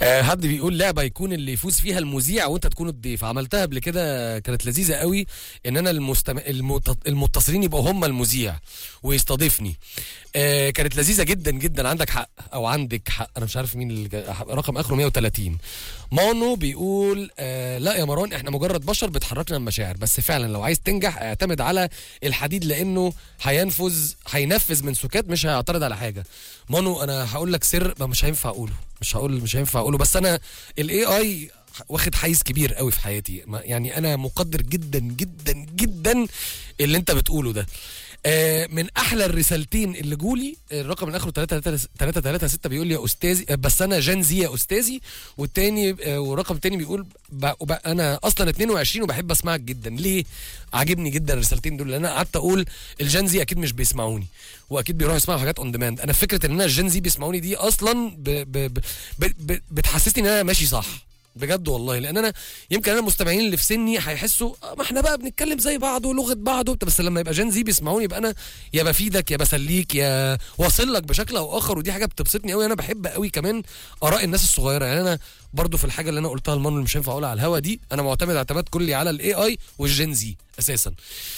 آه، حد بيقول لعبه يكون اللي يفوز فيها المذيع وانت تكون الضيف عملتها قبل كده كانت لذيذه قوي ان انا المستم... المت... المتصلين يبقوا هم المذيع ويستضيفني آه، كانت لذيذه جدا جدا عندك حق او عندك حق انا مش عارف مين اللي جا- رقم اخره 130 مانو بيقول آه لا يا مروان احنا مجرد بشر بتحركنا المشاعر بس فعلا لو عايز تنجح اعتمد على الحديد لانه هينفذ هينفذ من سكات مش هيعترض على حاجه مانو انا هقول لك سر ما مش هينفع اقوله مش هقول مش هينفع اقوله بس انا الاي اي واخد حيز كبير قوي في حياتي ما- يعني انا مقدر جدا جدا جدا اللي انت بتقوله ده آه، من احلى الرسالتين اللي جولي الرقم اللي اخره 336 بيقول لي يا استاذي آه، بس انا جان زي يا استاذي والتاني آه، ورقم تاني بيقول ب- وب- انا اصلا 22 وبحب اسمعك جدا ليه عاجبني جدا الرسالتين دول لان انا قعدت اقول الجان زي اكيد مش بيسمعوني واكيد بيروحوا يسمعوا حاجات اون ديماند انا فكره ان انا الجان زي بيسمعوني دي اصلا ب ب ب ب ب بتحسسني ان انا ماشي صح بجد والله لان انا يمكن انا المستمعين اللي في سني هيحسوا آه، ما احنا بقى بنتكلم زي بعض ولغه بعض وبتاع بس لما يبقى جين زي بيسمعوني يبقى انا يا بفيدك يا بسليك يا واصل لك بشكل او اخر ودي حاجه بتبسطني قوي انا بحب قوي كمان اراء الناس الصغيره يعني انا برضو في الحاجه اللي انا قلتها المره اللي مش هينفع اقولها على الهوا دي انا معتمد اعتماد كلي على الاي اي والجين زي اساسا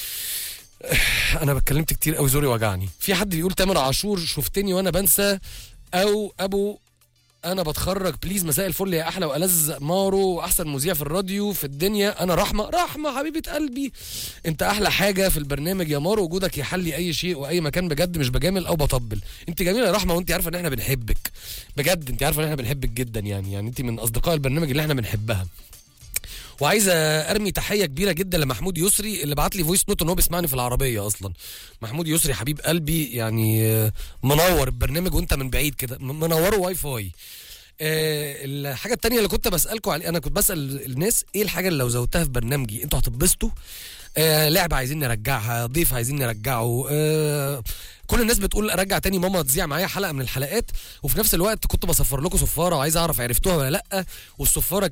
انا اتكلمت كتير قوي زوري وجعني في حد بيقول تامر عاشور شفتني وانا بنسى او ابو انا بتخرج بليز مساء الفل يا احلى والذ مارو واحسن مذيع في الراديو في الدنيا انا رحمه رحمه حبيبه قلبي انت احلى حاجه في البرنامج يا مارو وجودك يحلي اي شيء واي مكان بجد مش بجامل او بطبل انت جميله يا رحمه وانت عارفه ان احنا بنحبك بجد انت عارفه ان احنا بنحبك جدا يعني يعني انت من اصدقاء البرنامج اللي احنا بنحبها وعايزه ارمي تحيه كبيره جدا لمحمود يسري اللي بعت لي فويس نوت ان هو بيسمعني في العربيه اصلا محمود يسري حبيب قلبي يعني آه، منور البرنامج وانت من بعيد كده م- منوره واي فاي آه، الحاجه التانية اللي كنت بسالكم عليه انا كنت بسال الناس ايه الحاجه اللي لو زودتها في برنامجي انتوا هتتبسطوا آه لعبه عايزين نرجعها ضيف عايزين نرجعه آه كل الناس بتقول ارجع تاني ماما تذيع معايا حلقه من الحلقات وفي نفس الوقت كنت بصفر لكم صفاره وعايز اعرف عرفتوها ولا لا والصفاره